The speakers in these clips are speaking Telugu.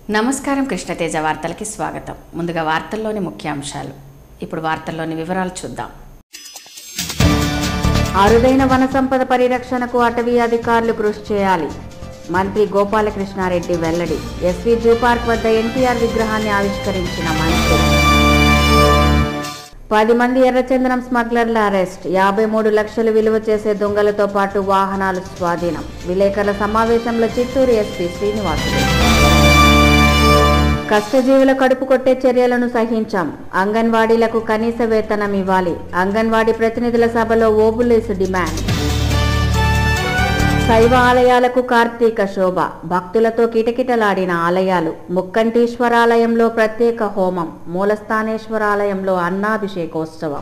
నమస్కారం కృష్ణతేజ వార్తలకి స్వాగతం ముందుగా వార్తల్లోని ముఖ్యాంశాలు ఇప్పుడు వార్తల్లోని వివరాలు చూద్దాం అరుదైన వన సంపద పరిరక్షణకు అటవీ అధికారులు కృషి చేయాలి మంత్రి గోపాలకృష్ణారెడ్డి వెల్లడి ఎస్వి జూ పార్క్ వద్ద ఎన్టీఆర్ విగ్రహాన్ని ఆవిష్కరించిన మంత్రి పది మంది ఎర్రచందనం స్మగ్లర్ల అరెస్ట్ యాభై మూడు లక్షలు విలువ చేసే దొంగలతో పాటు వాహనాలు స్వాధీనం విలేకరుల సమావేశంలో చిత్తూరు ఎస్పీ శ్రీనివాసులు కష్టజీవుల కడుపు కొట్టే చర్యలను సహించాం అంగన్వాడీలకు కనీస వేతనం ఇవ్వాలి అంగన్వాడీ ప్రతినిధుల సభలో ఓబులేసు డిమాండ్ శైవ ఆలయాలకు కార్తీక శోభ భక్తులతో కిటకిటలాడిన ఆలయాలు ముక్కంటీశ్వరాలయంలో ప్రత్యేక హోమం మూలస్థానేశ్వరాలయంలో అన్నాభిషేకోత్సవం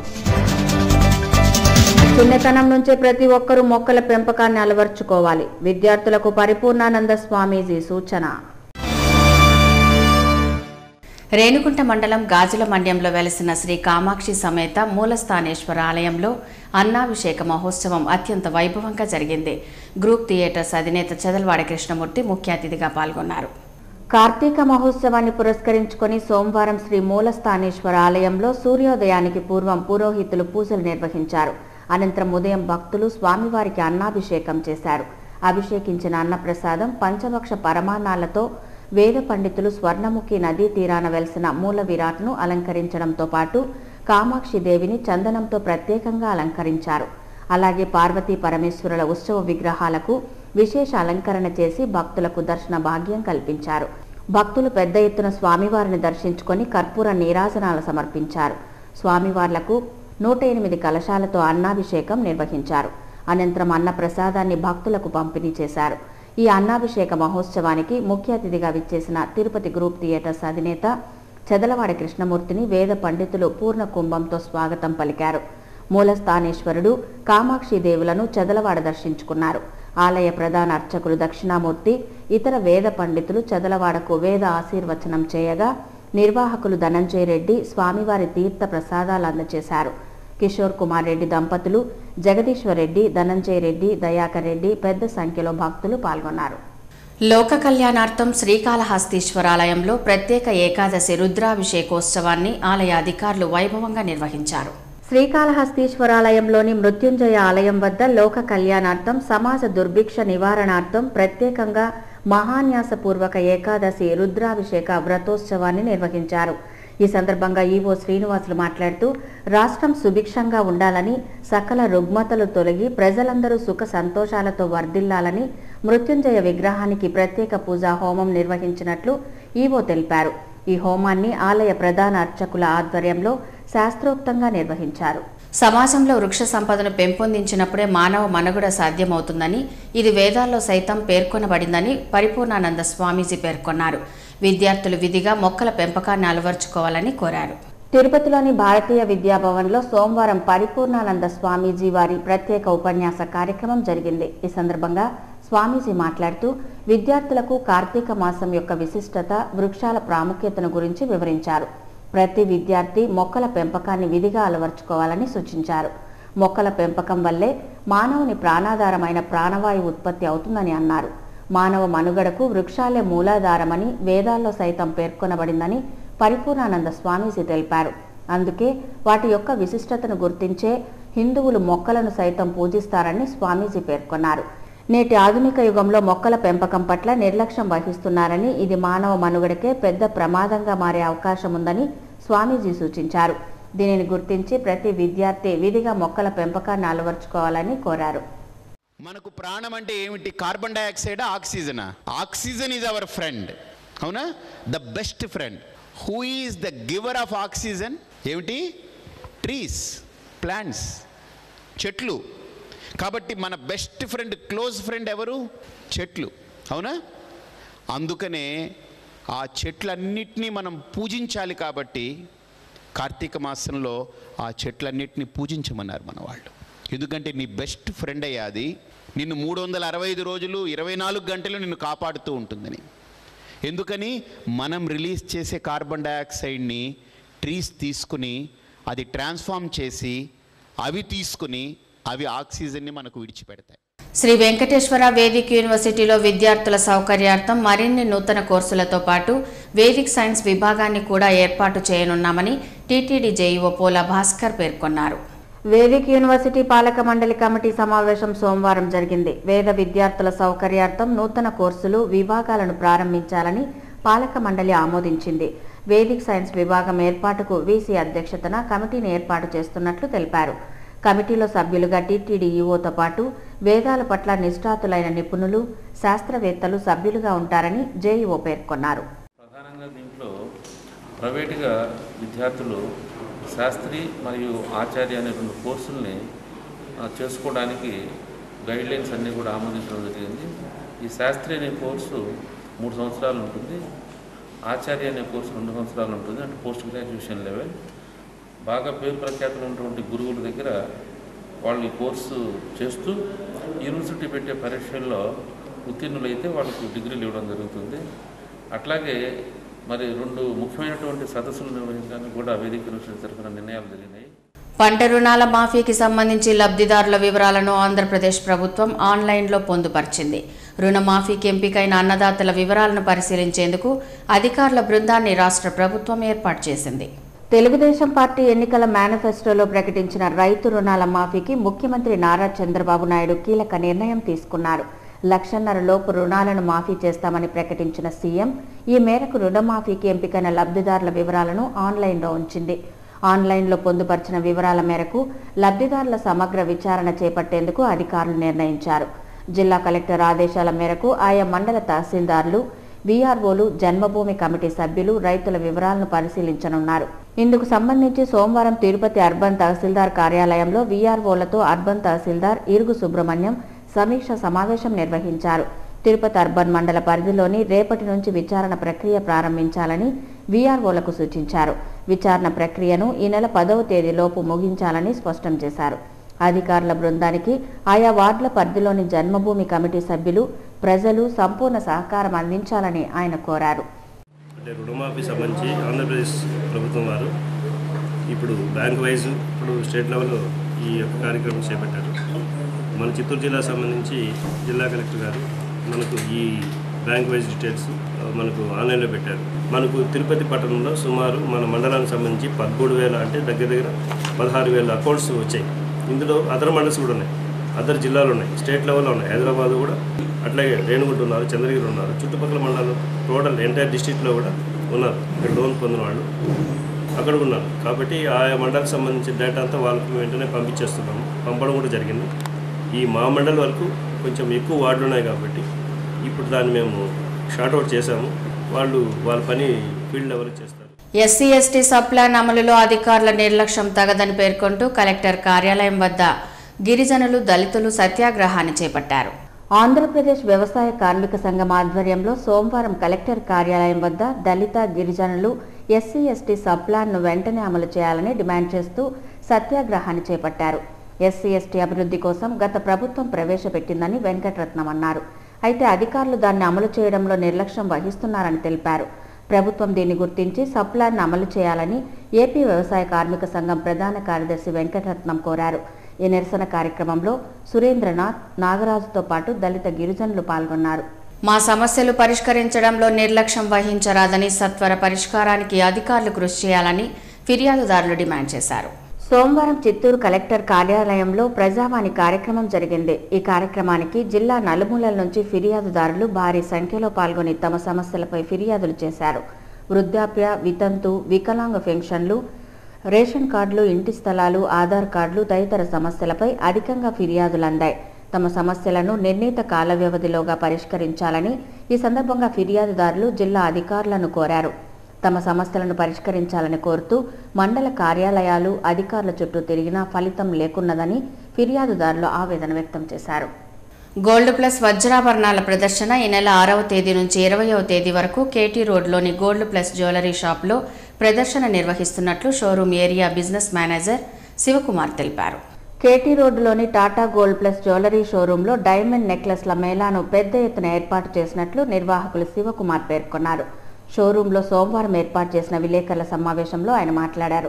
చిన్నతనం నుంచే ప్రతి ఒక్కరూ మొక్కల పెంపకాన్ని అలవర్చుకోవాలి విద్యార్థులకు పరిపూర్ణానంద స్వామీజీ సూచన రేణుకుంట మండలం గాజుల మండ్యంలో వెలసిన శ్రీ కామాక్షి సమేత మూలస్థానేశ్వర ఆలయంలో అన్నాభిషేక మహోత్సవం అత్యంత వైభవంగా జరిగింది గ్రూప్ థియేటర్స్ అధినేత చదల్వాడ కృష్ణమూర్తి ముఖ్య అతిథిగా పాల్గొన్నారు కార్తీక మహోత్సవాన్ని పురస్కరించుకొని సోమవారం శ్రీ మూలస్థానేశ్వర ఆలయంలో సూర్యోదయానికి పూర్వం పురోహితులు పూజలు నిర్వహించారు అనంతరం ఉదయం భక్తులు స్వామివారికి అన్నాభిషేకం చేశారు అభిషేకించిన అన్నప్రసాదం పంచభక్ష పరమాన్నాలతో వేద పండితులు స్వర్ణముఖి నదీ తీరాన వెలిసిన మూల విరాట్ను అలంకరించడంతో పాటు కామాక్షి దేవిని చందనంతో ప్రత్యేకంగా అలంకరించారు అలాగే పార్వతీ పరమేశ్వరుల ఉత్సవ విగ్రహాలకు విశేష అలంకరణ చేసి భక్తులకు దర్శన భాగ్యం కల్పించారు భక్తులు పెద్ద ఎత్తున స్వామివారిని దర్శించుకొని కర్పూర నీరాజనాలు సమర్పించారు స్వామివార్లకు నూట ఎనిమిది కలశాలతో అన్నాభిషేకం నిర్వహించారు అనంతరం అన్న ప్రసాదాన్ని భక్తులకు పంపిణీ చేశారు ఈ అన్నాభిషేక మహోత్సవానికి ముఖ్య అతిథిగా విచ్చేసిన తిరుపతి గ్రూప్ థియేటర్స్ అధినేత చెదలవాడ కృష్ణమూర్తిని వేద పండితులు పూర్ణ కుంభంతో స్వాగతం పలికారు మూలస్థానేశ్వరుడు కామాక్షి దేవులను చెదలవాడ దర్శించుకున్నారు ఆలయ ప్రధాన అర్చకులు దక్షిణామూర్తి ఇతర వేద పండితులు చెదలవాడకు వేద ఆశీర్వచనం చేయగా నిర్వాహకులు ధనంజయ రెడ్డి స్వామివారి తీర్థ ప్రసాదాలు అందజేశారు కిషోర్ కుమార్ రెడ్డి దంపతులు జగదీశ్వర్ రెడ్డి ధనంజయ రెడ్డి దయాకర్ రెడ్డి పెద్ద సంఖ్యలో భక్తులు పాల్గొన్నారు లోక కళ్యాణార్థం శ్రీకాళహస్తీశ్వరాలయంలో ప్రత్యేక ఏకాదశి రుద్రాభిషేకోత్సవాన్ని ఆలయ అధికారులు వైభవంగా నిర్వహించారు శ్రీకాళహస్తీశ్వరాలయంలోని మృత్యుంజయ ఆలయం వద్ద లోక కళ్యాణార్థం సమాజ దుర్భిక్ష నివారణార్థం ప్రత్యేకంగా మహాన్యాసపూర్వక ఏకాదశి రుద్రాభిషేక వ్రతోత్సవాన్ని నిర్వహించారు ఈ సందర్భంగా ఈవో శ్రీనివాసులు మాట్లాడుతూ రాష్ట్రం సుభిక్షంగా ఉండాలని సకల రుగ్మతలు తొలగి ప్రజలందరూ సుఖ సంతోషాలతో వర్ధిల్లాలని మృత్యుంజయ విగ్రహానికి ప్రత్యేక పూజా హోమం నిర్వహించినట్లు ఈవో తెలిపారు ఈ హోమాన్ని ఆలయ ప్రధాన అర్చకుల ఆధ్వర్యంలో శాస్త్రోక్తంగా నిర్వహించారు సమాజంలో వృక్ష సంపదను పెంపొందించినప్పుడే మానవ మనుగడ సాధ్యమవుతుందని ఇది వేదాల్లో సైతం పేర్కొనబడిందని పరిపూర్ణానంద స్వామీజీ పేర్కొన్నారు విద్యార్థులు విధిగా మొక్కల పెంపకాన్ని అలవర్చుకోవాలని కోరారు తిరుపతిలోని భారతీయ విద్యాభవన్లో సోమవారం పరిపూర్ణానంద స్వామీజీ వారి ప్రత్యేక ఉపన్యాస కార్యక్రమం జరిగింది ఈ సందర్భంగా స్వామీజీ మాట్లాడుతూ విద్యార్థులకు కార్తీక మాసం యొక్క విశిష్టత వృక్షాల ప్రాముఖ్యతను గురించి వివరించారు ప్రతి విద్యార్థి మొక్కల పెంపకాన్ని విధిగా అలవర్చుకోవాలని సూచించారు మొక్కల పెంపకం వల్లే మానవుని ప్రాణాధారమైన ప్రాణవాయువు ఉత్పత్తి అవుతుందని అన్నారు మానవ మనుగడకు వృక్షాలే మూలాధారమని వేదాల్లో సైతం పేర్కొనబడిందని పరిపూర్ణానంద స్వామీజీ తెలిపారు అందుకే వాటి యొక్క విశిష్టతను గుర్తించే హిందువులు మొక్కలను సైతం పూజిస్తారని స్వామీజీ పేర్కొన్నారు నేటి ఆధునిక యుగంలో మొక్కల పెంపకం పట్ల నిర్లక్ష్యం వహిస్తున్నారని ఇది మానవ మనుగడకే పెద్ద ప్రమాదంగా మారే అవకాశం ఉందని స్వామీజీ సూచించారు దీనిని గుర్తించి ప్రతి విద్యార్థి విధిగా మొక్కల పెంపకాన్ని అలవర్చుకోవాలని కోరారు మనకు ప్రాణం అంటే ఏమిటి carbon dioxide oxygen oxygen is our friend అవునా the best friend who is the giver of oxygen ఏమిటి ట్రీస్ ప్లాంట్స్ చెట్లు కాబట్టి మన బెస్ట్ ఫ్రెండ్ క్లోజ్ ఫ్రెండ్ ఎవరు చెట్లు అవునా అందుకనే ఆ చెట్లన్నిటినీ మనం పూజించాలి కాబట్టి కార్తీక మాసంలో ఆ చెట్లన్నిటిని పూజించమన్నారు మన వాళ్ళు ఎందుకంటే నీ బెస్ట్ ఫ్రెండ్ అయ్యా అది నిన్ను మూడు వందల అరవై ఐదు రోజులు ఇరవై నాలుగు గంటలు నిన్ను కాపాడుతూ ఉంటుందని ఎందుకని మనం రిలీజ్ చేసే కార్బన్ డయాక్సైడ్ని ట్రీస్ తీసుకుని అది ట్రాన్స్ఫార్మ్ చేసి అవి తీసుకుని అవి ఆక్సిజన్ని మనకు విడిచిపెడతాయి శ్రీ వెంకటేశ్వర వేదిక్ యూనివర్సిటీలో విద్యార్థుల సౌకర్యార్థం మరిన్ని నూతన కోర్సులతో పాటు వేదిక్ సైన్స్ విభాగాన్ని కూడా ఏర్పాటు చేయనున్నామని టీటీడీ జేఈఓ పోల భాస్కర్ పేర్కొన్నారు వేదిక్ యూనివర్సిటీ పాలక మండలి కమిటీ సమావేశం సోమవారం జరిగింది వేద విద్యార్థుల సౌకర్యార్థం నూతన కోర్సులు విభాగాలను ప్రారంభించాలని పాలక మండలి ఆమోదించింది వేదిక్ సైన్స్ విభాగం ఏర్పాటుకు వీసీ అధ్యక్షతన కమిటీని ఏర్పాటు చేస్తున్నట్లు తెలిపారు కమిటీలో సభ్యులుగా టీటీడీ ఈఓతో పాటు వేదాల పట్ల నిష్ఠాతులైన నిపుణులు శాస్త్రవేత్తలు సభ్యులుగా ఉంటారని జేఈఓ పేర్కొన్నారు ప్రధానంగా దీంట్లో ప్రైవేటుగా విద్యార్థులు శాస్త్రి మరియు ఆచార్య అనే రెండు కోర్సుల్ని ఆ, చేసుకోవడానికి గైడ్లైన్స్ అన్నీ కూడా ఆమోదించడం జరిగింది ఈ శాస్త్రి అనే కోర్సు మూడు సంవత్సరాలు ఉంటుంది ఆచార్య అనే కోర్సు రెండు సంవత్సరాలు ఉంటుంది అంటే పోస్ట్ గ్రాడ్యుయేషన్ లెవెల్ బాగా పేరు ప్రఖ్యాతులు ఉన్నటువంటి గురువుల దగ్గర వాళ్ళు ఈ కోర్సు చేస్తూ యూనివర్సిటీ పెట్టే పరీక్షల్లో ఉత్తీర్ణులైతే వాళ్ళకు డిగ్రీలు ఇవ్వడం జరుగుతుంది అట్లాగే మరి రెండు ముఖ్యమైనటువంటి సదస్సులు నిర్వహించడానికి కూడా వేదిక యూనివర్సిటీ తరఫున నిర్ణయాలు జరిగినాయి పంట రుణాల మాఫీకి సంబంధించి లబ్ధిదారుల వివరాలను ఆంధ్రప్రదేశ్ ప్రభుత్వం ఆన్లైన్లో పొందుపరిచింది రుణమాఫీకి ఎంపికైన అన్నదాతల వివరాలను పరిశీలించేందుకు అధికారుల బృందాన్ని రాష్ట్ర ప్రభుత్వం ఏర్పాటు చేసింది తెలుగుదేశం పార్టీ ఎన్నికల మేనిఫెస్టోలో ప్రకటించిన రైతు రుణాల మాఫీకి ముఖ్యమంత్రి నారా చంద్రబాబు నాయుడు కీలక నిర్ణయం తీసుకున్నారు లక్షన్నర లోపు రుణాలను మాఫీ చేస్తామని ప్రకటించిన సీఎం ఈ మేరకు రుణమాఫీకి ఎంపికైన లబ్ధిదారుల వివరాలను ఆన్లైన్లో ఉంచింది ఆన్లైన్లో పొందుపరిచిన వివరాల మేరకు లబ్ధిదారుల సమగ్ర విచారణ చేపట్టేందుకు అధికారులు నిర్ణయించారు జిల్లా కలెక్టర్ ఆదేశాల మేరకు ఆయా మండల తహసీల్దార్లు వీఆర్ఓలు జన్మభూమి కమిటీ సభ్యులు రైతుల వివరాలను పరిశీలించనున్నారు ఇందుకు సంబంధించి సోమవారం తిరుపతి అర్బన్ తహసీల్దార్ కార్యాలయంలో వీఆర్ఓలతో అర్బన్ తహసీల్దార్ ఇరుగు సుబ్రహ్మణ్యం సమీక్ష సమావేశం నిర్వహించారు తిరుపతి అర్బన్ మండల పరిధిలోని రేపటి నుంచి విచారణ ప్రక్రియ ప్రారంభించాలని వీఆర్ఓలకు సూచించారు విచారణ ప్రక్రియను ఈ నెల పదవ తేదీలోపు ముగించాలని స్పష్టం చేశారు అధికారుల బృందానికి ఆయా వార్డుల పరిధిలోని జన్మభూమి కమిటీ సభ్యులు ప్రజలు సంపూర్ణ సహకారం అందించాలని ఆయన కోరారు అంటే రుణమాఫీ సంబంధించి ఆంధ్రప్రదేశ్ ప్రభుత్వం వారు ఇప్పుడు బ్యాంక్ వైజ్ ఇప్పుడు స్టేట్ లెవెల్లో ఈ యొక్క కార్యక్రమం చేపట్టారు మన చిత్తూరు జిల్లా సంబంధించి జిల్లా కలెక్టర్ గారు మనకు ఈ బ్యాంక్ వైజ్ డీటెయిల్స్ ఆ, మనకు ఆన్లైన్లో పెట్టారు మనకు తిరుపతి పట్టణంలో సుమారు మన మండలానికి సంబంధించి పదమూడు వేల అంటే దగ్గర దగ్గర పదహారు వేల అకౌంట్స్ వచ్చాయి ఇందులో అదర్ మండల్స్ కూడా ఉన్నాయి అదర్ జిల్లాలు ఉన్నాయి స్టేట్ లెవెల్లో ఉన్నాయి హైదరాబాద్ కూడా అట్లాగే రేణుగుంట ఉన్నారు చంద్రగిరి ఉన్నారు చుట్టుపక్కల మండలాలు టోటల్ ఎంటైర్ డిస్టిక్లో కూడా ఉన్నారు ఇక్కడ లోన్ పొందిన వాళ్ళు అక్కడ ఉన్నారు కాబట్టి ఆయా మండలకు సంబంధించిన డేటా అంతా వాళ్ళకి వెంటనే పంపించేస్తున్నాము పంపడం కూడా జరిగింది ఈ మా మండలి వరకు కొంచెం ఎక్కువ వార్డులు ఉన్నాయి కాబట్టి ఇప్పుడు దాన్ని మేము షార్ట్అవుట్ చేశాము వాళ్ళు వాళ్ళ పని ఫీల్డ్ లెవెల్ చేస్తారు ఎస్సీ ఎస్టీ సప్లాన్ అమలులో అధికారుల నిర్లక్ష్యం తగదని పేర్కొంటూ కలెక్టర్ కార్యాలయం వద్ద గిరిజనులు దళితులు సత్యాగ్రహాన్ని చేపట్టారు ఆంధ్రప్రదేశ్ వ్యవసాయ కార్మిక సంఘం ఆధ్వర్యంలో సోమవారం కలెక్టర్ కార్యాలయం వద్ద దళిత గిరిజనులు ఎస్సీ ఎస్టీ సబ్ప్లాన్ను వెంటనే అమలు చేయాలని డిమాండ్ చేస్తూ సత్యాగ్రహాన్ని చేపట్టారు ఎస్సీ ఎస్టీ అభివృద్ధి కోసం గత ప్రభుత్వం ప్రవేశపెట్టిందని వెంకటరత్నం అన్నారు అయితే అధికారులు దాన్ని అమలు చేయడంలో నిర్లక్ష్యం వహిస్తున్నారని తెలిపారు ప్రభుత్వం దీన్ని గుర్తించి సప్లాన్ అమలు చేయాలని ఏపీ వ్యవసాయ కార్మిక సంఘం ప్రధాన కార్యదర్శి వెంకటరత్నం కోరారు ఈ నిరసన కార్యక్రమంలో సురేంద్రనాథ్ నాగరాజుతో పాటు దళిత గిరిజనులు పాల్గొన్నారు మా సమస్యలు పరిష్కరించడంలో నిర్లక్ష్యం వహించరాదని సత్వర పరిష్కారానికి అధికారులు కృషి చేయాలని ఫిర్యాదుదారులు డిమాండ్ చేశారు సోమవారం చిత్తూరు కలెక్టర్ కార్యాలయంలో ప్రజావాణి కార్యక్రమం జరిగింది ఈ కార్యక్రమానికి జిల్లా నలుమూలల నుంచి ఫిర్యాదుదారులు భారీ సంఖ్యలో పాల్గొని తమ సమస్యలపై ఫిర్యాదులు చేశారు వృద్ధాప్య వితంతు వికలాంగ పెన్షన్లు రేషన్ కార్డులు ఇంటి స్థలాలు ఆధార్ కార్డులు తదితర సమస్యలపై అధికంగా ఫిర్యాదులు అందాయి తమ సమస్యలను నిర్ణీత కాల వ్యవధిలోగా పరిష్కరించాలని ఈ సందర్భంగా ఫిర్యాదుదారులు జిల్లా అధికారులను కోరారు తమ సమస్యలను పరిష్కరించాలని కోరుతూ మండల కార్యాలయాలు అధికారుల చుట్టూ తిరిగినా ఫలితం లేకున్నదని ఫిర్యాదుదారులు ఆవేదన వ్యక్తం చేశారు గోల్డ్ ప్లస్ వజ్రాభరణాల ప్రదర్శన ఈ నెల ఆరవ తేదీ నుంచి ఇరవయవ తేదీ వరకు కేటీ రోడ్లోని గోల్డ్ ప్లస్ జ్యువెలరీ షాప్లో ప్రదర్శన నిర్వహిస్తున్నట్లు showroom area business manager Sivakumar తెలిపారు కేటీ రోడ్డులోని టాటా గోల్డ్ ప్లస్ జ్యువెలరీ షోరూంలో డైమండ్ నెక్లెస్ల మేళాను పెద్ద ఎత్తున ఏర్పాటు చేసినట్లు నిర్వాహకులు శివకుమార్ పేర్కొన్నారు షోరూంలో సోమవారం ఏర్పాటు చేసిన విలేకరుల సమావేశంలో ఆయన మాట్లాడారు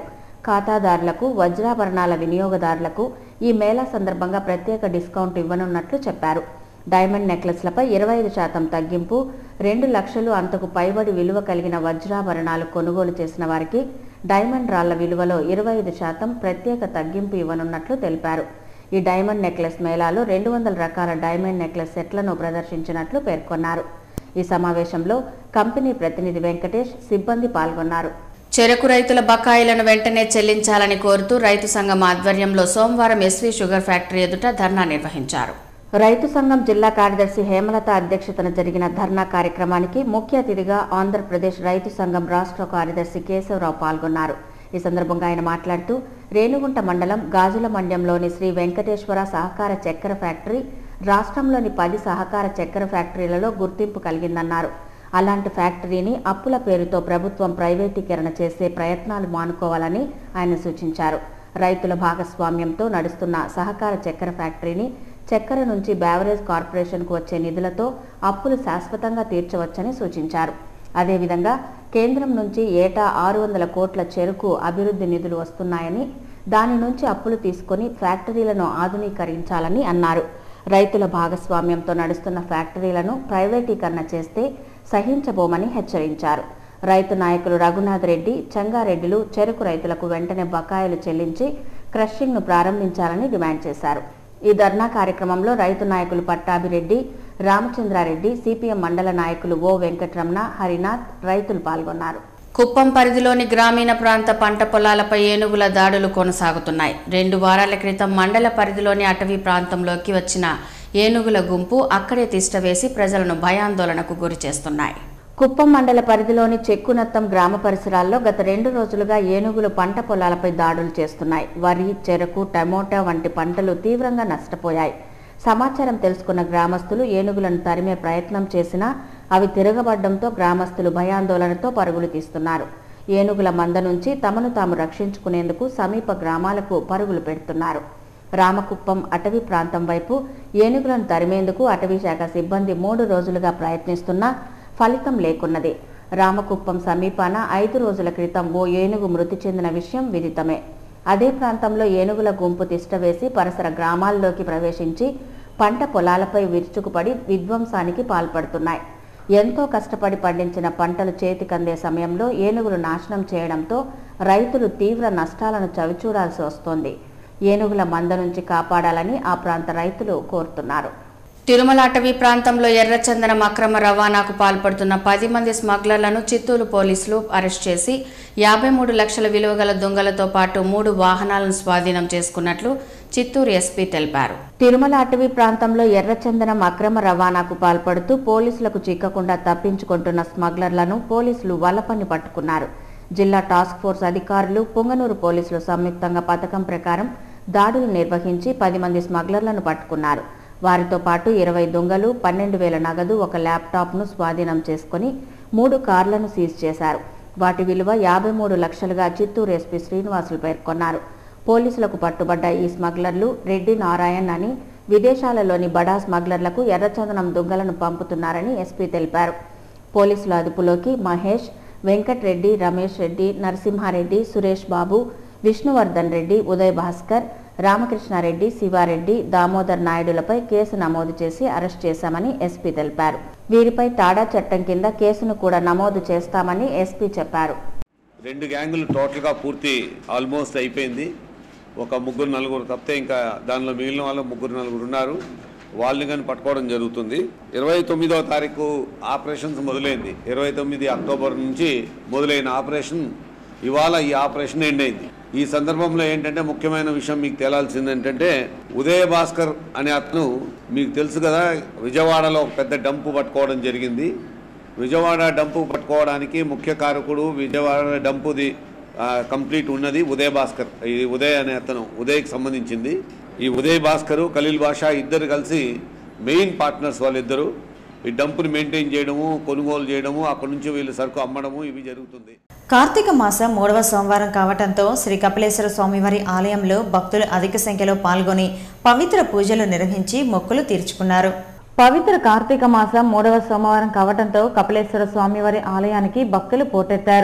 ఖాతాదారులకు వజ్రాభరణాల వినియోగదారులకు ఈ మేళా సందర్భంగా ప్రత్యేక డిస్కౌంట్ ఇవ్వనున్నట్లు చెప్పారు డైమండ్ నెక్లెస్లపై ఇరవై ఐదు శాతం తగ్గింపు రెండు లక్షలు అంతకు పైబడి విలువ కలిగిన వజ్రాభరణాలు కొనుగోలు చేసిన వారికి డైమండ్ రాళ్ల విలువలో ఇరవై ఐదు శాతం ప్రత్యేక తగ్గింపు ఇవ్వనున్నట్లు తెలిపారు ఈ డైమండ్ నెక్లెస్ మేళాలో రెండు వందల రకాల డైమండ్ నెక్లెస్ సెట్లను ప్రదర్శించినట్లు పేర్కొన్నారు ఈ సమావేశంలో కంపెనీ ప్రతినిధి వెంకటేష్ సిబ్బంది పాల్గొన్నారు చెరకు రైతుల బకాయిలను వెంటనే చెల్లించాలని కోరుతూ రైతు సంఘం ఆధ్వర్యంలో సోమవారం ఎస్వీ షుగర్ ఫ్యాక్టరీ ఎదుట ధర్నా నిర్వహించారు రైతు సంఘం జిల్లా కార్యదర్శి హేమలత అధ్యక్షతన జరిగిన ధర్నా కార్యక్రమానికి ముఖ్య అతిథిగా ఆంధ్రప్రదేశ్ రైతు సంఘం రాష్ట్ర కార్యదర్శి కేశవరావు పాల్గొన్నారు ఈ సందర్భంగా ఆయన మాట్లాడుతూ రేణుగుంట మండలం గాజుల మండ్యంలోని శ్రీ వెంకటేశ్వర సహకార చక్కెర ఫ్యాక్టరీ రాష్ట్రంలోని పది సహకార చక్కెర ఫ్యాక్టరీలలో గుర్తింపు కలిగిందన్నారు అలాంటి ఫ్యాక్టరీని అప్పుల పేరుతో ప్రభుత్వం ప్రైవేటీకరణ చేసే ప్రయత్నాలు మానుకోవాలని ఆయన సూచించారు రైతుల భాగస్వామ్యంతో నడుస్తున్న సహకార చక్కెర ఫ్యాక్టరీని చక్కెర నుంచి బ్యావరేజ్ కార్పొరేషన్కు వచ్చే నిధులతో అప్పులు శాశ్వతంగా తీర్చవచ్చని సూచించారు అదేవిధంగా కేంద్రం నుంచి ఏటా ఆరు వందల కోట్ల చెరుకు అభివృద్ధి నిధులు వస్తున్నాయని దాని నుంచి అప్పులు తీసుకొని ఫ్యాక్టరీలను ఆధునీకరించాలని అన్నారు రైతుల భాగస్వామ్యంతో నడుస్తున్న ఫ్యాక్టరీలను ప్రైవేటీకరణ చేస్తే సహించబోమని హెచ్చరించారు రైతు నాయకులు రఘునాథ్ రెడ్డి చెంగారెడ్డిలు చెరుకు రైతులకు వెంటనే బకాయిలు చెల్లించి క్రషింగ్ను ప్రారంభించాలని డిమాండ్ చేశారు ఈ ధర్నా కార్యక్రమంలో రైతు నాయకులు పట్టాభిరెడ్డి రామచంద్రారెడ్డి సిపిఎం మండల నాయకులు ఓ వెంకటరమణ హరినాథ్ రైతులు పాల్గొన్నారు కుప్పం పరిధిలోని గ్రామీణ ప్రాంత పంట పొలాలపై ఏనుగుల దాడులు కొనసాగుతున్నాయి రెండు వారాల క్రితం మండల పరిధిలోని అటవీ ప్రాంతంలోకి వచ్చిన ఏనుగుల గుంపు అక్కడే తిష్టవేసి ప్రజలను భయాందోళనకు గురి చేస్తున్నాయి కుప్పం మండల పరిధిలోని చెక్కునత్తం గ్రామ పరిసరాల్లో గత రెండు రోజులుగా ఏనుగులు పంట పొలాలపై దాడులు చేస్తున్నాయి వరి చెరకు టమోటా వంటి పంటలు తీవ్రంగా నష్టపోయాయి సమాచారం తెలుసుకున్న గ్రామస్తులు ఏనుగులను తరిమే ప్రయత్నం చేసినా అవి తిరగబడ్డంతో గ్రామస్తులు భయాందోళనతో పరుగులు తీస్తున్నారు ఏనుగుల మంద నుంచి తమను తాము రక్షించుకునేందుకు సమీప గ్రామాలకు పరుగులు పెడుతున్నారు రామకుప్పం అటవీ ప్రాంతం వైపు ఏనుగులను తరిమేందుకు అటవీ శాఖ సిబ్బంది మూడు రోజులుగా ప్రయత్నిస్తున్నా ఫలితం లేకున్నది రామకుప్పం సమీపాన ఐదు రోజుల క్రితం ఓ ఏనుగు మృతి చెందిన విషయం విదితమే అదే ప్రాంతంలో ఏనుగుల గుంపు తిష్టవేసి పరిసర గ్రామాల్లోకి ప్రవేశించి పంట పొలాలపై విరుచుకుపడి విధ్వంసానికి పాల్పడుతున్నాయి ఎంతో కష్టపడి పండించిన పంటలు చేతికందే సమయంలో ఏనుగులు నాశనం చేయడంతో రైతులు తీవ్ర నష్టాలను చవిచూడాల్సి వస్తోంది ఏనుగుల మంద నుంచి కాపాడాలని ఆ ప్రాంత రైతులు కోరుతున్నారు తిరుమల అటవీ ప్రాంతంలో ఎర్రచందనం అక్రమ రవాణాకు పాల్పడుతున్న పది మంది స్మగ్లర్లను చిత్తూరు పోలీసులు అరెస్ట్ చేసి యాభై మూడు లక్షల విలువ గల దొంగలతో పాటు మూడు వాహనాలను స్వాధీనం చేసుకున్నట్లు చిత్తూరు ఎస్పీ తెలిపారు తిరుమల అటవీ ప్రాంతంలో ఎర్రచందనం అక్రమ రవాణాకు పాల్పడుతూ పోలీసులకు చిక్కకుండా తప్పించుకుంటున్న స్మగ్లర్లను పోలీసులు వలపని పట్టుకున్నారు జిల్లా టాస్క్ ఫోర్స్ అధికారులు పుంగనూరు పోలీసులు సంయుక్తంగా పథకం ప్రకారం దాడులు నిర్వహించి పది మంది స్మగ్లర్లను పట్టుకున్నారు వారితో పాటు ఇరవై దొంగలు పన్నెండు వేల నగదు ఒక ల్యాప్టాప్ను స్వాధీనం చేసుకుని మూడు కార్లను సీజ్ చేశారు వాటి విలువ యాభై మూడు లక్షలుగా చిత్తూరు ఎస్పీ శ్రీనివాసులు పేర్కొన్నారు పోలీసులకు పట్టుబడ్డ ఈ స్మగ్లర్లు రెడ్డి నారాయణ్ అని విదేశాలలోని బడా స్మగ్లర్లకు ఎర్రచందనం దొంగలను పంపుతున్నారని ఎస్పీ తెలిపారు పోలీసుల అదుపులోకి మహేష్ వెంకట్రెడ్డి రమేష్ రెడ్డి నరసింహారెడ్డి సురేష్ బాబు విష్ణువర్ధన్ రెడ్డి ఉదయ్ భాస్కర్ రామకృష్ణారెడ్డి శివారెడ్డి దామోదర్ నాయుడులపై కేసు నమోదు చేసి అరెస్ట్ చేశామని ఎస్పీ తెలిపారు వీరిపై తాడా చట్టం కింద కేసును కూడా నమోదు చేస్తామని ఎస్పీ చెప్పారు రెండు గ్యాంగులు టోటల్గా పూర్తి ఆల్మోస్ట్ అయిపోయింది ఒక ముగ్గురు నలుగురు తప్పితే ఇంకా దానిలో మిగిలిన వాళ్ళు ముగ్గురు నలుగురు ఉన్నారు వాళ్ళని కానీ పట్టుకోవడం జరుగుతుంది ఇరవై తొమ్మిదవ తారీఖు ఆపరేషన్స్ మొదలైంది ఇరవై తొమ్మిది అక్టోబర్ నుంచి మొదలైన ఆపరేషన్ ఇవాళ ఈ ఆపరేషన్ ఎండ్ అయింది ఈ సందర్భంలో ఏంటంటే ముఖ్యమైన విషయం మీకు తేలాల్సింది ఏంటంటే ఉదయ భాస్కర్ అనే అతను మీకు తెలుసు కదా విజయవాడలో ఒక పెద్ద డంపు పట్టుకోవడం జరిగింది విజయవాడ డంపు పట్టుకోవడానికి ముఖ్య కారకుడు విజయవాడ డంపుది ఆ, కంప్లీట్ ఉన్నది ఉదయ్ భాస్కర్ ఈ ఉదయ్ అనే అతను ఉదయ్కి సంబంధించింది ఈ ఉదయ్ భాస్కర్ ఖలీల్ బాషా ఇద్దరు కలిసి మెయిన్ పార్ట్నర్స్ వాళ్ళిద్దరు ఈ డంపుని మెయింటైన్ చేయడము కొనుగోలు చేయడము అక్కడ నుంచి వీళ్ళు సరుకు అమ్మడము ఇవి జరుగుతుంది కార్తీక మాసం మూడవ సోమవారం కావటంతో శ్రీ కపిలేశ్వర స్వామివారి ఆలయంలో భక్తులు అధిక సంఖ్యలో పాల్గొని పవిత్ర పూజలు నిర్వహించి మొక్కులు తీర్చుకున్నారు పవిత్ర కార్తీక మాసం మూడవ సోమవారం కావటంతో కపిలేశ్వర స్వామివారి ఆలయానికి భక్తులు పోటెత్తారు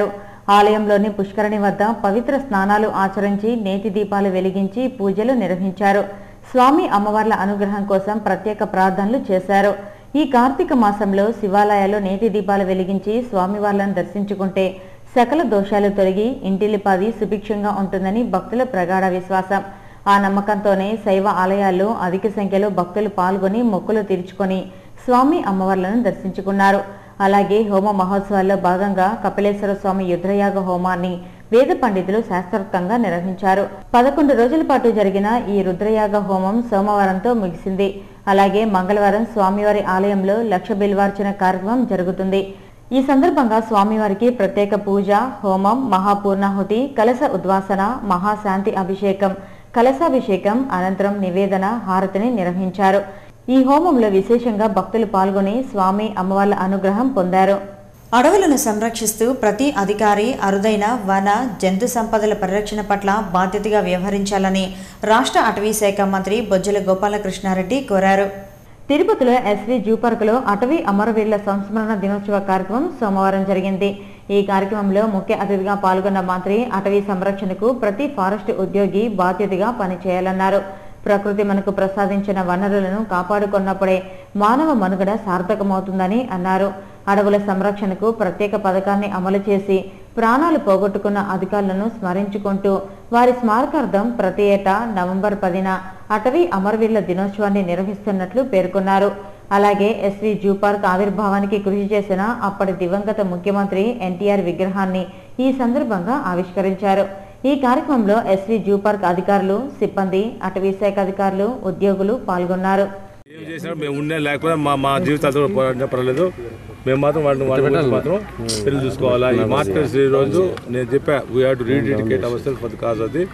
ఆలయంలోని పుష్కరిణి వద్ద పవిత్ర స్నానాలు ఆచరించి నేతి దీపాలు వెలిగించి పూజలు నిర్వహించారు స్వామి అమ్మవార్ల అనుగ్రహం కోసం ప్రత్యేక ప్రార్థనలు చేశారు ఈ కార్తీక మాసంలో శివాలయాల్లో నేతి దీపాలు వెలిగించి స్వామివార్లను దర్శించుకుంటే సకల దోషాలు తొలగి ఇంటిల్లిపాది సుభిక్షంగా ఉంటుందని భక్తుల ప్రగాఢ విశ్వాసం ఆ నమ్మకంతోనే శైవ ఆలయాల్లో అధిక సంఖ్యలో భక్తులు పాల్గొని మొక్కులు తీర్చుకొని స్వామి అమ్మవార్లను దర్శించుకున్నారు అలాగే హోమ మహోత్సవాల్లో భాగంగా కపిలేశ్వర స్వామి యుద్రయాగ హోమాన్ని వేద పండితులు శాస్త్రోక్తంగా నిర్వహించారు పదకొండు రోజుల పాటు జరిగిన ఈ రుద్రయాగ హోమం సోమవారంతో ముగిసింది అలాగే మంగళవారం స్వామివారి ఆలయంలో లక్ష బిల్వార్చన కార్యక్రమం జరుగుతుంది ఈ సందర్భంగా స్వామివారికి ప్రత్యేక పూజ హోమం మహాపూర్ణాహుతి కలశ ఉద్వాసన మహాశాంతి అభిషేకం కలశాభిషేకం అనంతరం నివేదన హారతిని నిర్వహించారు ఈ హోమంలో విశేషంగా భక్తులు పాల్గొని స్వామి అమ్మవార్ల అనుగ్రహం పొందారు అడవులను సంరక్షిస్తూ ప్రతి అధికారి అరుదైన వన జంతు సంపదల పరిరక్షణ పట్ల బాధ్యతగా వ్యవహరించాలని రాష్ట్ర అటవీ శాఖ మంత్రి బొజ్జల గోపాలకృష్ణారెడ్డి కోరారు తిరుపతిలో ఎస్వి జూ పార్కులో అటవీ అమరవీరుల సంస్మరణ దినోత్సవ కార్యక్రమం సోమవారం జరిగింది ఈ కార్యక్రమంలో ముఖ్య అతిథిగా పాల్గొన్న మంత్రి అటవీ సంరక్షణకు ప్రతి ఫారెస్ట్ ఉద్యోగి బాధ్యతగా పనిచేయాలన్నారు ప్రకృతి మనకు ప్రసాదించిన వనరులను కాపాడుకున్నప్పుడే మానవ మనుగడ సార్థకమవుతుందని అన్నారు అడవుల సంరక్షణకు ప్రత్యేక పథకాన్ని అమలు చేసి ప్రాణాలు పోగొట్టుకున్న అధికారులను స్మరించుకుంటూ వారి స్మారకార్థం ప్రతి ఏటా నవంబర్ పదిన అటవీ అమరవీరుల దినోత్సవాన్ని నిర్వహిస్తున్నట్లు పేర్కొన్నారు అలాగే ఎస్వి జూ పార్క్ ఆవిర్భావానికి కృషి చేసిన అప్పటి దివంగత ముఖ్యమంత్రి ఎన్టీఆర్ విగ్రహాన్ని ఈ సందర్భంగా ఆవిష్కరించారు ఈ కార్యక్రమంలో ఎస్వి జూ పార్క్ అధికారులు సిబ్బంది అటవీ శాఖ అధికారులు ఉద్యోగులు పాల్గొన్నారు ఏం చేసినా మేము ఉండే లేకపోతే మా మా జీవితాలతో పోరాడినా పర్వాలేదు మేము మాత్రం వాళ్ళని వాళ్ళ గురించి మాత్రం పెళ్లి చూసుకోవాలా ఈ మార్కెట్స్ ఈ రోజు నేను చెప్పా we have to rededicate our self for cause అది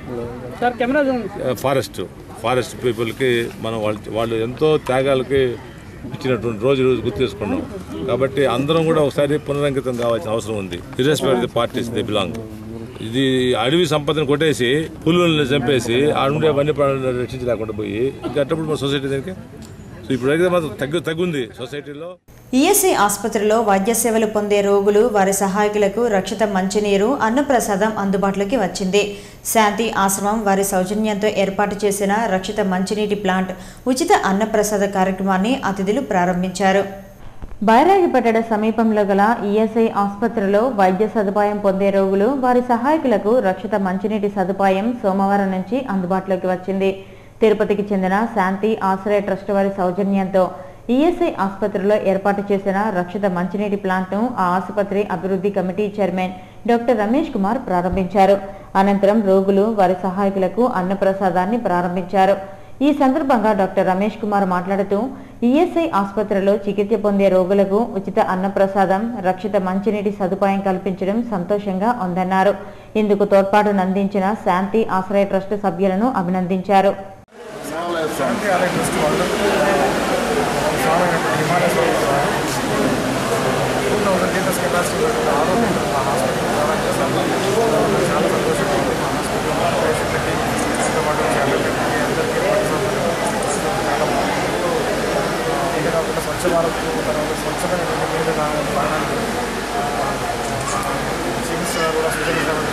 ఫారెస్ట్ ఫారెస్ట్ పీపుల్కి మనం వాళ్ళు వాళ్ళు ఎంతో త్యాగాలకి ఇచ్చినటువంటి రోజు రోజు గుర్తు చేసుకున్నాం కాబట్టి అందరం కూడా ఒకసారి పునరంకితం కావాల్సిన అవసరం ఉంది irrespective the parties they belong ఇది అడవి సంపదను కొట్టేసి పులులను చంపేసి ఆడుండే వన్య ప్రాణులను రక్షించలేకుండా పోయి ఇంకా అట్టప్పుడు మన సొసైటీ దానికి సో ఇప్పుడు అయితే మాత్రం తగ్గు తగ్గుంది సొసైటీలో ఈఎస్ఐ ఆసుపత్రిలో వైద్య సేవలు పొందే రోగులు వారి సహాయకులకు రక్షిత మంచినీరు అన్నప్రసాదం అందుబాటులోకి వచ్చింది శాంతి ఆశ్రమం వారి సౌజన్యంతో ఏర్పాటు చేసిన రక్షిత మంచినీటి ప్లాంట్ ఉచిత అన్నప్రసాద కార్యక్రమాన్ని అతిథులు ప్రారంభించారు బైరాగిపట్టడ సమీపంలో గల ఈఎస్ఐ ఆసుపత్రిలో వైద్య సదుపాయం పొందే రోగులు వారి సహాయకులకు రక్షిత మంచినీటి సదుపాయం సోమవారం నుంచి అందుబాటులోకి వచ్చింది తిరుపతికి చెందిన శాంతి ఆశ్రయ ట్రస్ట్ వారి సౌజన్యంతో ఈఎస్ఐ ఆసుపత్రిలో ఏర్పాటు చేసిన రక్షిత మంచినీటి ప్లాంట్ను ఆ ఆసుపత్రి అభివృద్ధి committee chairman doctor Ramesh Kumar ప్రారంభించారు అనంతరం రోగులు వారి సహాయకులకు అన్నప్రసాదాన్ని ప్రారంభించారు ఈ సందర్భంగా డాక్టర్ రమేష్ కుమార్ మాట్లాడుతూ ఈఎస్ఐ ఆసుపత్రిలో చికిత్స పొందే రోగులకు ఉచిత అన్నప్రసాదం రక్షిత మంచినీటి సదుపాయం కల్పించడం సంతోషంగా ఉందన్నారు ఇందుకు తోడ్పాటును అందించిన శాంతి ఆశ్రయ ట్రస్ట్ సభ్యులను అభినందించారు శాంతి ఆలయ ట్రస్ట్ వాళ్ళు Swami Himalaya Swami two thousand litres capacity ఉన్న ఆరోగ్యం మా హాస్పిటల్ ప్రొవైడ్ చేశారు నాకు చాలా సంతోషంగా ఉంది మా హాస్పిటల్ పేషెంట్లకి ఎంతో పాటు ఫ్యామిలీకి అందరికీ చాలా బాగుంది. ఇదే కాకుండా స్వచ్ఛ భారత్ తర్వాత స్వచ్ఛమైన నీళ్ళు తాగడం తాగడానికి చికిత్స కూడా సూచించాలని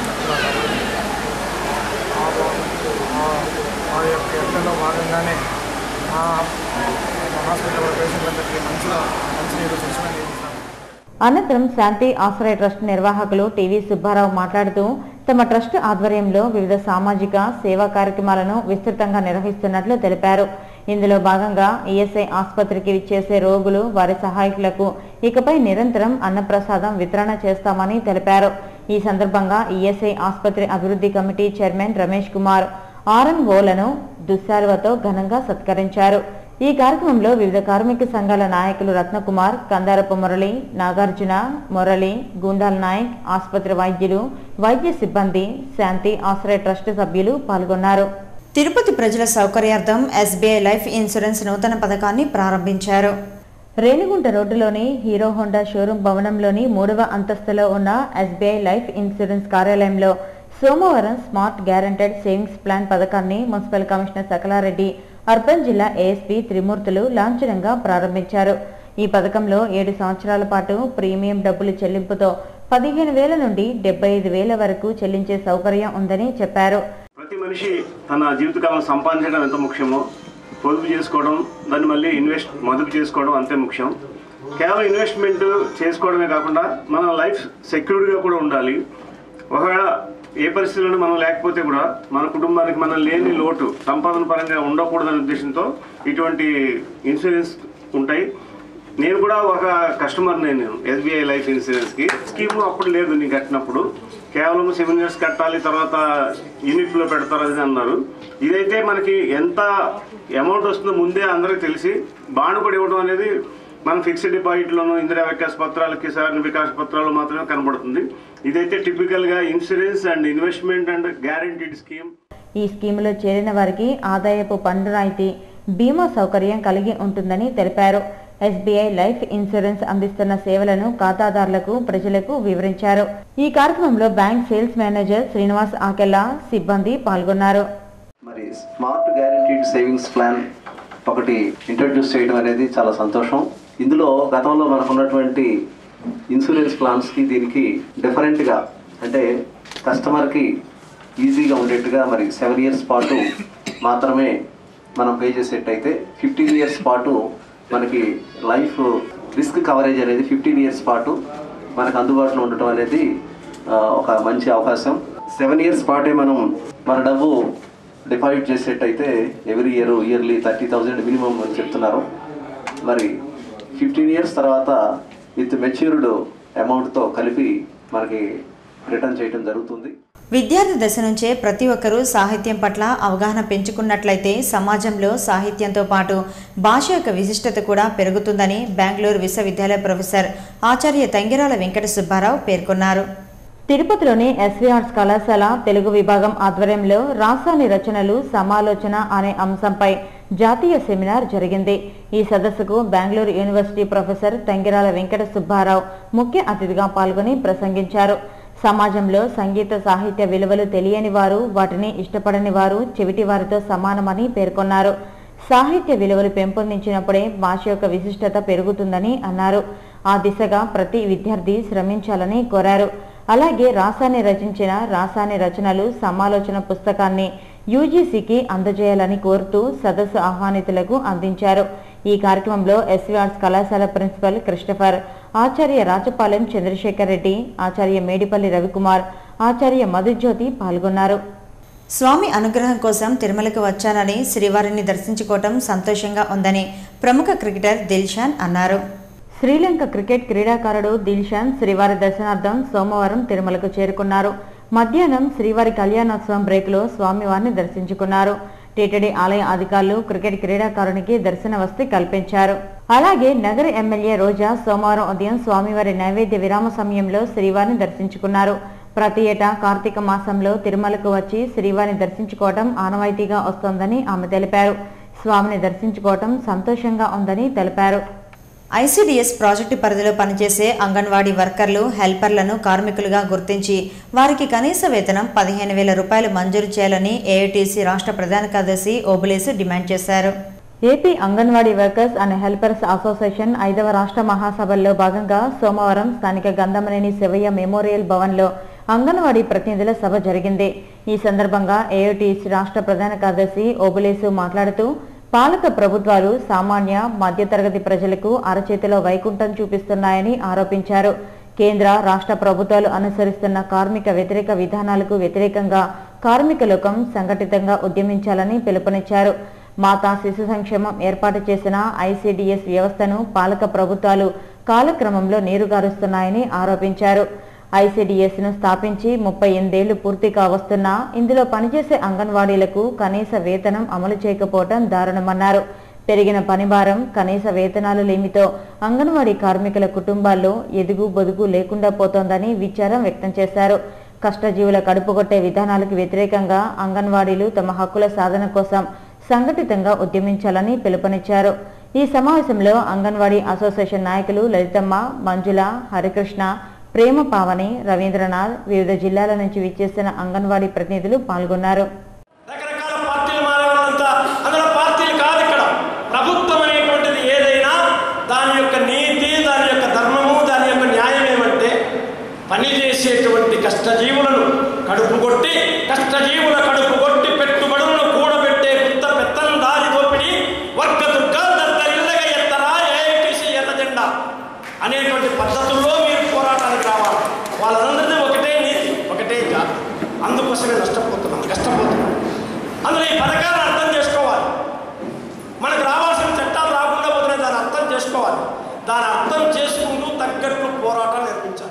ఆ యొక్క యత్నంలో భాగంగానే మా మా హాస్పిటల్ పేషెంట్లందరికీ మంచిగా మంచినీరు స్వచ్ఛమైన నీరు ఇస్తాము అనంతరం శాంతి ఆశ్రయ ట్రస్ట్ నిర్వాహకులు టీవీ సుబ్బారావు మాట్లాడుతూ తమ ట్రస్ట్ ఆధ్వర్యంలో వివిధ సామాజిక సేవా కార్యక్రమాలను విస్తృతంగా నిర్వహిస్తున్నట్లు తెలిపారు ఇందులో భాగంగా ఈఎస్ఐ ఆసుపత్రికి విచ్చేసే రోగులు వారి సహాయకులకు ఇకపై నిరంతరం అన్నప్రసాదం వితరణ చేస్తామని తెలిపారు ఈ సందర్భంగా ఈఎస్ఐ ఆసుపత్రి అభివృద్ధి కమిటీ చైర్మన్ రమేష్ కుమార్ ఆర్ఎన్ఓలను దుస్సాలువతో ఘనంగా సత్కరించారు ఈ కార్యక్రమంలో వివిధ కార్మిక సంఘాల నాయకులు రత్నకుమార్ కందారపు మురళి నాగార్జున మురళి గుండాల్ నాయక్ ఆసుపత్రి వైద్యులు వైద్య సిబ్బంది శాంతి ఆశ్రయ ట్రస్ట్ సభ్యులు పాల్గొన్నారు తిరుపతి ప్రజల సౌకర్యార్థం ఎస్బీఐ లైఫ్ ఇన్సూరెన్స్ నూతన పథకాన్ని ప్రారంభించారు రేణిగుంట రోడ్డులోని హీరో హోండా షోరూం భవనంలోని మూడవ అంతస్తులో ఉన్న ఎస్బీఐ లైఫ్ ఇన్సూరెన్స్ కార్యాలయంలో సోమవారం స్మార్ట్ గ్యారంటెడ్ సేవింగ్స్ ప్లాన్ పథకాన్ని మున్సిపల్ కమిషనర్ సకలారెడ్డి అర్బన్ జిల్లా ఏఎస్పీ త్రిమూర్తులు లాంఛనంగా ప్రారంభించారు ఈ పథకంలో ఏడు సంవత్సరాల పాటు ప్రీమియం డబ్బులు చెల్లింపుతో పదిహేను వేల నుండి డెబ్బై ఐదు వేల వరకు చెల్లించే సౌకర్యం ఉందని చెప్పారు ప్రతి మనిషి తన జీవితకాలం సంపాదించడం ఎంత ముఖ్యమో పొదుపు చేసుకోవడం దాన్ని మళ్ళీ ఇన్వెస్ట్ మదుపు చేసుకోవడం అంతే ముఖ్యం కేవలం ఇన్వెస్ట్మెంట్ చేసుకోవడమే కాకుండా మన లైఫ్ సెక్యూర్డ్గా కూడా ఉండాలి ఒకవేళ ఏ పరిస్థితుల్లో మనం లేకపోతే కూడా మన కుటుంబానికి మనం లేని లోటు సంపాదన పరంగా ఉండకూడదనే ఉద్దేశంతో ఇటువంటి ఇన్సూరెన్స్ ఉంటాయి నేను కూడా ఒక కస్టమర్ నేను ఎస్బీఐ లైఫ్ ఇన్సూరెన్స్కి స్కీమ్ అప్పుడు లేదు నేను కట్టినప్పుడు కేవలం సెవెన్ ఇయర్స్ కట్టాలి తర్వాత యూనిట్లో పెడతారు అని అన్నారు ఇదైతే మనకి ఎంత అమౌంట్ వస్తుందో ముందే అందరికీ తెలిసి బాండ్ కూడా ఇవ్వడం అనేది మనం ఫిక్స్డ్ డిపాజిట్లోను ఇందిరా వికాస్ పత్రాలు కిసాన్ వికాస్ పత్రాలు మాత్రమే కనబడుతుంది ఇదైతే టిపికల్గా insurance and investment and guaranteed scheme ఈ స్కీములో చేరిన వారికి ఆదాయపు పన్ను రాయితీ బీమా సౌకర్యం కలిగి ఉంటుందని తెలిపారు ఎస్బీఐ లైఫ్ ఇన్సూరెన్స్ అందిస్తున్న సేవలను ఖాతాదారులకు ప్రజలకు వివరించారు ఈ కార్యక్రమంలో bank sales manager Srinivas Akella సిబ్బంది పాల్గొన్నారు మరి స్మార్ట్ గ్యారంటీడ్ సేవింగ్స్ ప్లాన్ ఒకటి ఇంట్రడ్యూస్ చేయడం అనేది చాలా సంతోషం ఇందులో గతంలో మనకు ఉన్నటువంటి ఇన్సూరెన్స్ ప్లాన్స్కి దీనికి డిఫరెంట్గా అంటే కస్టమర్కి ఈజీగా ఉండేట్టుగా మరి సెవెన్ ఇయర్స్ పాటు మాత్రమే మనం పే చేసేటైతే ఫిఫ్టీన్ ఇయర్స్ పాటు మనకి లైఫ్ రిస్క్ కవరేజ్ అనేది ఫిఫ్టీన్ ఇయర్స్ పాటు మనకు అందుబాటులో ఉండటం అనేది ఆ, ఒక మంచి అవకాశం సెవెన్ ఇయర్స్ పాటే మనం మన డబ్బు డిపాజిట్ చేసేటైతే every year yearly thirty thousand minimum అని చెప్తున్నారు మరి ఫిఫ్టీన్ ఇయర్స్ తర్వాత విత్ మెచ్యూర్డ్ అమౌంట్తో కలిపి మనకి రిటర్న్ చేయడం జరుగుతుంది విద్యార్థి దశ నుంచే ప్రతి ఒక్కరూ సాహిత్యం పట్ల అవగాహన పెంచుకున్నట్లయితే సమాజంలో సాహిత్యంతో పాటు భాష యొక్క విశిష్టత కూడా పెరుగుతుందని బెంగళూరు విశ్వవిద్యాలయ ప్రొఫెసర్ ఆచార్య తంగిరాల వెంకట సుబ్బారావు పేర్కొన్నారు తిరుపతిలోని ఎస్వీఆర్ట్స్ కళాశాల తెలుగు విభాగం ఆధ్వర్యంలో రాసాని రచనలు సమాలోచన అనే అంశంపై జాతీయ సెమినార్ జరిగింది ఈ సదస్సుకు బెంగళూరు యూనివర్సిటీ ప్రొఫెసర్ తంగిరాల వెంకట సుబ్బారావు ముఖ్య అతిథిగా పాల్గొని ప్రసంగించారు సమాజంలో సంగీత సాహిత్య విలువలు తెలియని వారు వాటిని ఇష్టపడని వారు చెవిటి వారితో సమానమని పేర్కొన్నారు సాహిత్య విలువలు పెంపొందించినప్పుడే భాష యొక్క విశిష్టత పెరుగుతుందని అన్నారు ఆ దిశగా ప్రతి విద్యార్థి శ్రమించాలని కోరారు అలాగే రాసాని రచించిన రాసాని రచనలు సమాలోచన పుస్తకాన్ని యూజీసీకి అందజేయాలని కోరుతూ సదస్సు ఆహ్వానితులకు అందించారు ఈ కార్యక్రమంలో ఎస్వీఆర్స్ కళాశాల ప్రిన్సిపల్ క్రిస్టఫర్ ఆచార్య రాజపాలెం చంద్రశేఖర్ రెడ్డి ఆచార్య మేడిపల్లి రవికుమార్ ఆచార్య మధుజ్యోతి పాల్గొన్నారు స్వామి అనుగ్రహం కోసం తిరుమలకు వచ్చానని శ్రీవారిని దర్శించుకోవటం సంతోషంగా ఉందని ప్రముఖ క్రికెటర్ దిల్షాన్ అన్నారు శ్రీలంక క్రికెట్ క్రీడాకారుడు దిల్షాన్ శ్రీవారి దర్శనార్థం సోమవారం తిరుమలకు చేరుకున్నారు మధ్యాహ్నం శ్రీవారి కళ్యాణోత్సవం బ్రేక్లో స్వామివారిని దర్శించుకున్నారు టీటీడీ ఆలయ అధికారులు క్రికెట్ క్రీడాకారునికి దర్శన వసతి కల్పించారు అలాగే నగర ఎమ్మెల్యే రోజా సోమవారం ఉదయం స్వామివారి నైవేద్య విరామ సమయంలో శ్రీవారిని దర్శించుకున్నారు ప్రతి ఏటా కార్తీక మాసంలో తిరుమలకు వచ్చి శ్రీవారిని దర్శించుకోవడం ఆనవాయితీగా వస్తోందని ఆమె తెలిపారు స్వామిని దర్శించుకోవటం సంతోషంగా ఉందని తెలిపారు ఐసీడీఎస్ ప్రాజెక్టు పరిధిలో పనిచేసే అంగన్వాడీ వర్కర్లు హెల్పర్లను కార్మికులుగా గుర్తించి వారికి కనీస వేతనం పదిహేను వేల రూపాయలు మంజూరు చేయాలని ఏఐటీసీ రాష్ట్ర ప్రధాన కార్యదర్శి ఓబులేసు డిమాండ్ చేశారు AP anganwadi workers and helpers association ఐదవ రాష్ట్ర మహాసభల్లో భాగంగా సోమవారం స్థానిక గంధమనేని శివయ్య మెమోరియల్ భవన్లో అంగన్వాడీ ప్రతినిధుల సభ జరిగింది ఈ సందర్భంగా ఏఐటీసీ రాష్ట్ర ప్రధాన కార్యదర్శి ఓబులేసు మాట్లాడుతూ పాలక ప్రభుత్వాలు సామాన్య మధ్యతరగతి ప్రజలకు అరచేతిలో వైకుంఠం చూపిస్తున్నాయని ఆరోపించారు కేంద్ర రాష్ట్ర ప్రభుత్వాలు అనుసరిస్తున్న కార్మిక వ్యతిరేక విధానాలకు వ్యతిరేకంగా కార్మిక లోకం సంఘటితంగా ఉద్యమించాలని పిలుపునిచ్చారు మాతా శిశు సంక్షేమం ఏర్పాటు చేసిన ఐసీడీఎస్ వ్యవస్థను పాలక ప్రభుత్వాలు కాలక్రమంలో నీరుగారుస్తున్నాయని ఆరోపించారు ఐసీడీఎస్ ను స్థాపించి ముప్పై ఎనిమిదేళ్లు పూర్తి కావస్తున్నా ఇందులో పనిచేసే అంగన్వాడీలకు కనీస వేతనం అమలు చేయకపోవడం దారుణమన్నారు పెరిగిన పనిభారం కనీస వేతనాలు లేమితో అంగన్వాడీ కార్మికుల కుటుంబాల్లో ఎదుగు బొదుగు లేకుండా పోతోందని విచారం వ్యక్తం చేశారు కష్టజీవుల కడుపుగొట్టే విధానాలకు వ్యతిరేకంగా అంగన్వాడీలు తమ హక్కుల సాధన కోసం సంఘటితంగా ఉద్యమించాలని పిలుపునిచ్చారు ఈ సమావేశంలో అంగన్వాడీ అసోసియేషన్ నాయకులు లలితమ్మ మంజుల హరికృష్ణ ప్రేమ పావని రవీంద్రనాథ్ వివిధ జిల్లాల నుంచి విచ్చేసిన అంగన్వాడీ ప్రతినిధులు పాల్గొన్నారు పార్టీలు మారేవాళ్ళంతా అందులో పార్టీలు కాదు ఇక్కడ ప్రభుత్వం అనేటువంటిది ఏదైనా దాని యొక్క నీతి దాని యొక్క ధర్మము దాని యొక్క న్యాయం ఏమంటే పని అందుకోసమే నష్టపోతున్నాం కష్టపోతున్నాం అందులో ఈ పథకాలను అర్థం చేసుకోవాలి మనకు రావాల్సిన చట్టాలు రాకుండా పోతున్నాయి దాన్ని అర్థం చేసుకోవాలి దాన్ని అర్థం చేసుకుంటూ తగ్గట్లు పోరాటం నిర్మించాలి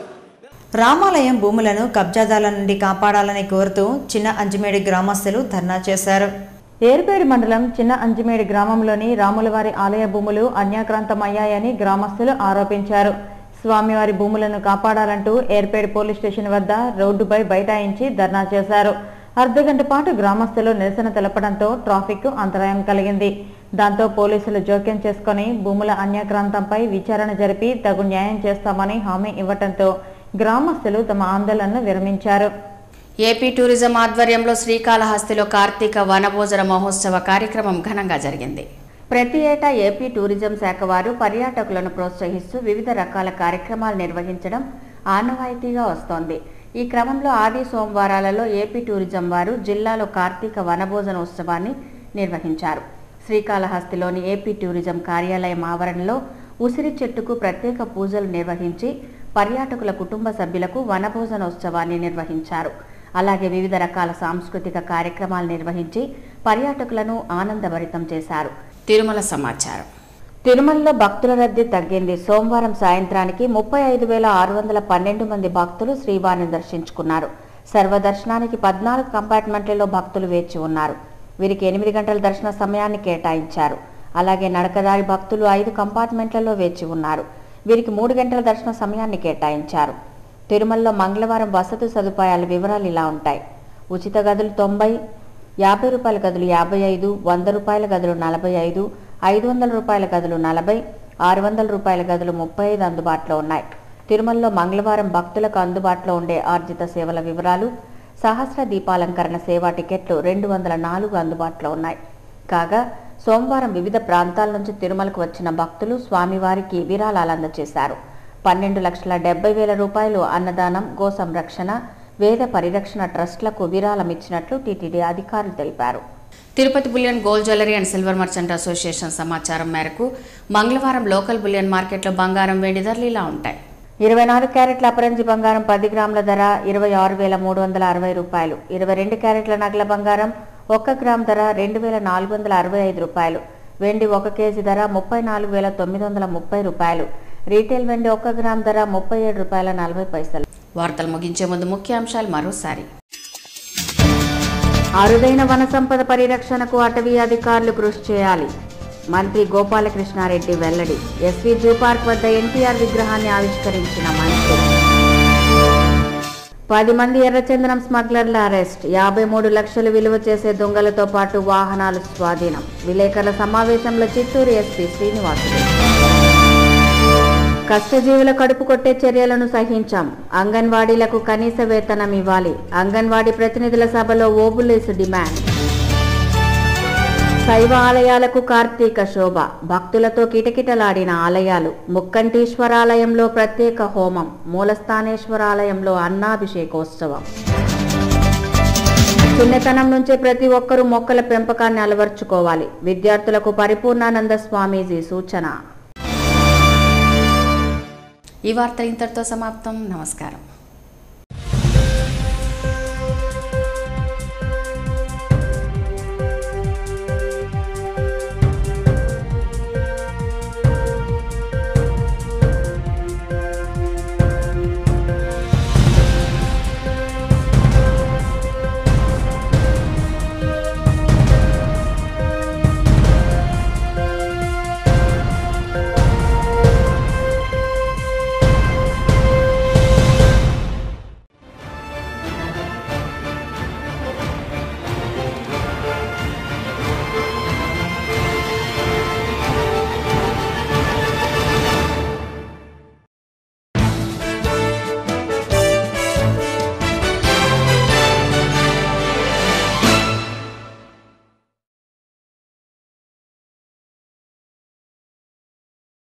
రామాలయం భూములను కబ్జాదారుల నుండి కాపాడాలని కోరుతూ చిన్న అంజిమేడి గ్రామస్తులు ధర్నా చేశారు ఏర్పేడు మండలం చిన్న అంజిమేడి గ్రామంలోని రాములవారి ఆలయ భూములు అన్యాక్రాంతమయ్యాయని గ్రామస్తులు ఆరోపించారు స్వామివారి భూములను కాపాడాలంటూ ఏర్పేడు పోలీస్ స్టేషన్ వద్ద రోడ్డుపై బైఠాయించి ధర్నా చేశారు అర్ధగంట పాటు గ్రామస్తులు నిరసన తెలపడంతో ట్రాఫిక్ అంతరాయం కలిగింది దాంతో పోలీసులు జోక్యం చేసుకుని భూముల అన్యాక్రాంతంపై విచారణ జరిపి తగు న్యాయం చేస్తామని హామీ ఇవ్వటంతో గ్రామస్తులు తమ ఆందోళనను విరమించారు ఏపీ టూరిజం ఆధ్వర్యంలో శ్రీకాళహస్తిలో కార్తీక వనభోజన మహోత్సవ కార్యక్రమం ఘనంగా జరిగింది ప్రతి ఏటా ఏపీ టూరిజం శాఖ వారు పర్యాటకులను ప్రోత్సహిస్తూ వివిధ రకాల కార్యక్రమాలు నిర్వహించడం ఆనవాయితీగా వస్తోంది ఈ క్రమంలో ఆది సోమవారాలలో ఏపీ టూరిజం వారు జిల్లాలో కార్తీక వనభోజన ఉత్సవాన్ని నిర్వహించారు శ్రీకాళహస్తిలోని ఏపీ టూరిజం కార్యాలయం ఆవరణలో ఉసిరి చెట్టుకు ప్రత్యేక పూజలు నిర్వహించి పర్యాటకుల కుటుంబ సభ్యులకు వనభోజనోత్సవాన్ని నిర్వహించారు అలాగే వివిధ రకాల సాంస్కృతిక కార్యక్రమాలు నిర్వహించి పర్యాటకులను ఆనందభరితం చేశారు తిరుమల సమాచారం తిరుమలలో భక్తుల రద్దీ తగ్గింది సోమవారం సాయంత్రానికి ముప్పై ఐదు వేల ఆరు వందల పన్నెండు మంది భక్తులు శ్రీవారిని దర్శించుకున్నారు సర్వదర్శనానికి పద్నాలుగు కంపార్ట్మెంట్లలో భక్తులు వేచి ఉన్నారు వీరికి ఎనిమిది గంటల దర్శన సమయాన్ని కేటాయించారు అలాగే నడకదారి భక్తులు ఐదు కంపార్ట్మెంట్లలో వేచి ఉన్నారు వీరికి మూడు గంటల దర్శన సమయాన్ని కేటాయించారు తిరుమలలో మంగళవారం వసతి సదుపాయాల వివరాలు ఇలా ఉంటాయి ఉచిత గదులు తొంభై యాభై రూపాయల గదులు యాభై ఐదు వంద రూపాయల గదులు నలభై ఐదు ఐదు వందల రూపాయల గదులు నలభై ఆరు వందల రూపాయల గదులు ముప్పై ఐదు అందుబాటులో ఉన్నాయి తిరుమలలో మంగళవారం భక్తులకు అందుబాటులో ఉండే ఆర్జిత సేవల వివరాలు సహస్ర దీపాలంకరణ సేవా టికెట్లు రెండు వందల నాలుగు అందుబాటులో ఉన్నాయి కాగా సోమవారం వివిధ ప్రాంతాల నుంచి తిరుమలకు వచ్చిన భక్తులు స్వామివారికి విరాళాలు అందజేశారు పన్నెండు లక్షల డెబ్బై వేల రూపాయలు అన్నదానం గో సంరక్షణ వేద పరిరక్షణ ట్రస్టులకు విరాళం ఇచ్చినట్లు టీటీడీ అధికారులు తెలిపారు Tirupati bullion gold jewellery and silver merchant association సమాచారం మేరకు మంగళవారం లోకల్ బులియన్ మార్కెట్లో బంగారం వెండి ధరలు ఇలా ఉంటాయి ఇరవై నాలుగు క్యారెట్ల అపరంజి బంగారం పది గ్రాముల ధర ఇరవై ఆరు వేల మూడు వందల అరవై రూపాయలు ఇరవై రెండు క్యారెట్ల నగల బంగారం ఒక్క గ్రామ్ ధర రెండు వేల నాలుగు వందల అరవై ఐదు రూపాయలు వెండి ఒక కేజీ ధర ముప్పై నాలుగు వేల తొమ్మిది వందల ముప్పై రూపాయలు రీటైల్ వెండి ఒక గ్రామ్ ధర ముప్పై ఏడు రూపాయల నలభై పైసలు వార్తలు ముగించే ముందు ముఖ్యాంశాలు మరోసారి అరుదైన వన సంపద పరిరక్షణకు అటవీ అధికారులు కృషి చేయాలి మంత్రి గోపాలకృష్ణారెడ్డి వెల్లడి ఎస్వి జూ పార్క్ వద్ద ఎన్టీఆర్ విగ్రహాన్ని ఆవిష్కరించిన మంత్రి పది మంది ఎర్రచందనం స్మగ్లర్ల అరెస్ట్ యాభై మూడు లక్షలు విలువ చేసే దొంగలతో పాటు వాహనాలు స్వాధీనం విలేకరుల సమావేశంలో చిత్తూరు ఎస్పీ శ్రీనివాసులు కష్టజీవుల కడుపు కొట్టే చర్యలను సహించాం అంగన్వాడీలకు కనీస వేతనం ఇవ్వాలి అంగన్వాడీ ప్రతినిధుల సభలో ఓబులేసు డిమాండ్ శైవ ఆలయాలకు కార్తీక శోభ భక్తులతో కిటకిటలాడిన ఆలయాలు ముక్కంటీశ్వరాలయంలో ప్రత్యేక హోమం మూలస్థానేశ్వరాలయంలో అన్నాభిషేకోత్సవం చిన్నతనం నుంచే ప్రతి ఒక్కరూ మొక్కల పెంపకాన్ని అలవర్చుకోవాలి విద్యార్థులకు పరిపూర్ణానంద స్వామీజీ సూచన ఈ వార్త ఇంతటితో సమాప్తం నమస్కారం